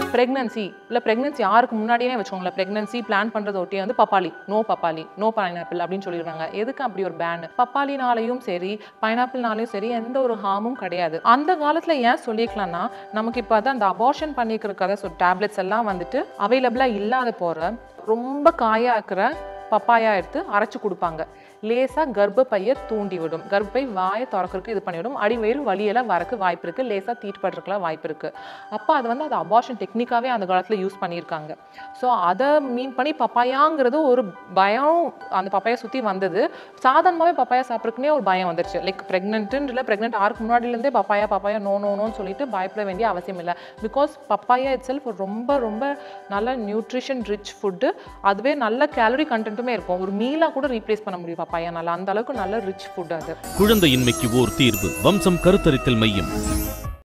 pregnancy இல்லை pregnancy யாருக்கு முன்னாடியே வச்சுக்கோங்களேன் ப்ரெக்னன்சி பிளான் பண்ணுறத ஒட்டியே வந்து பப்பாளி நோ பப்பாளி நோ பைனாப்பிள் அப்படின்னு சொல்லிடுவாங்க எதுக்கு அப்படி ஒரு பேன் பப்பாளினாலையும் சரி பைனாப்பிள்னாலையும் சரி எந்த ஒரு ஹார்மும் கிடையாது அந்த காலத்தில் ஏன் சொல்லிக்கலாம்னா நமக்கு இப்போ அதான் அந்த அபார்ஷன் பண்ணிக்கிறதுக்காக ஸோ டேப்லெட்ஸ் எல்லாம் வந்துட்டு அவைலபிளாக இல்லாத போகிற ரொம்ப காயா இருக்கிற பப்பாயா எடுத்து அரைச்சு கொடுப்பாங்க லேசாக கர்ப்பப்பையை தூண்டி விடும் கர்ப்பப்பை வாயை திறக்கிறதுக்கு இது பண்ணிவிடும் அடிவயிறு வலியெல்லாம் வரக்கு வாய்ப்பு இருக்குது லேசாக தீட்டுப்படுறதுக்குலாம் வாய்ப்பு இருக்குது அப்போ அது வந்து அது அபார்ஷன் டெக்னிக்காகவே அந்த காலத்தில் யூஸ் பண்ணியிருக்காங்க ஸோ அதை மீன் பண்ணி பப்பாயாங்கிறது ஒரு பயம் அந்த பப்பாயா சுற்றி வந்தது சாதாரணமாகவே பப்பாயா சாப்பிட்றதுக்குனே ஒரு பயம் வந்துருச்சு லைக் ப்ரெக்னென்ட்டுன்னு இல்லை ப்ரெக்னென்ட் ஆருக்கு முன்னாடிலேருந்தே பப்பாயா பப்பாயா நோ நோ நோன்னு சொல்லிட்டு பயப்பட வேண்டிய அவசியம் இல்லை பிகாஸ் பப்பாயா இட் செல்ஃப் ரொம்ப ரொம்ப நல்ல நியூட்ரிஷன் ரிச் ஃபுட்டு அதுவே நல்ல கேலரி கண்டென்ட்டுமே இருக்கும் ஒரு மீலாக கூட ரீப்ளேஸ் பண்ண முடியும் பப்பாயானால அந்த அளவுக்கு நல்ல ரிச் ஃபுட் அது குழந்தையின்மைக்கு ஓர் தீர்வு வம்சம் கருத்தரித்தல் மையம்